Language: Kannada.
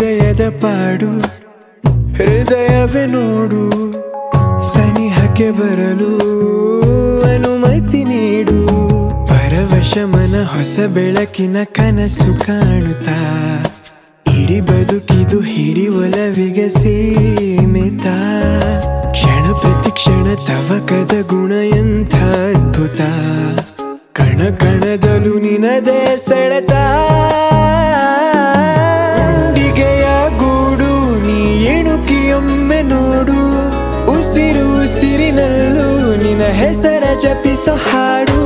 ಹೃದಯದ ಪಾಡು ಹೃದಯವೇ ನೋಡು ಸನಿಹಕ್ಕೆ ಬರಲು ಅನುಮತಿ ನೀಡು ಪರವಶ ಮನ ಹೊಸ ಬೆಳಕಿನ ಕನಸು ಕಾಣುತ್ತಾ ಇಡೀ ಬದುಕಿದು ಹಿಡಿ ಒಲವಿಗೆ ಸೀಮಿತ ಕ್ಷಣ ಪ್ರತಿ ಕ್ಷಣ ತವಕದ ಗುಣ ಎಂಥ ಅದ್ಭುತ ಕಣ ಕಣದಲು ನಿನದೇ ಸೆಳೆತ ಗುಂಡಿಗೆಯ ಗೂಡು ನೀ ಎಣುಕಿಯೊಮ್ಮೆ ನೋಡು ಉಸಿರು ಉಸಿರಿನಲ್ಲೂ ನಿನ್ನ ಹೆಸರ ಜಪಿಸೋ ಹಾಡು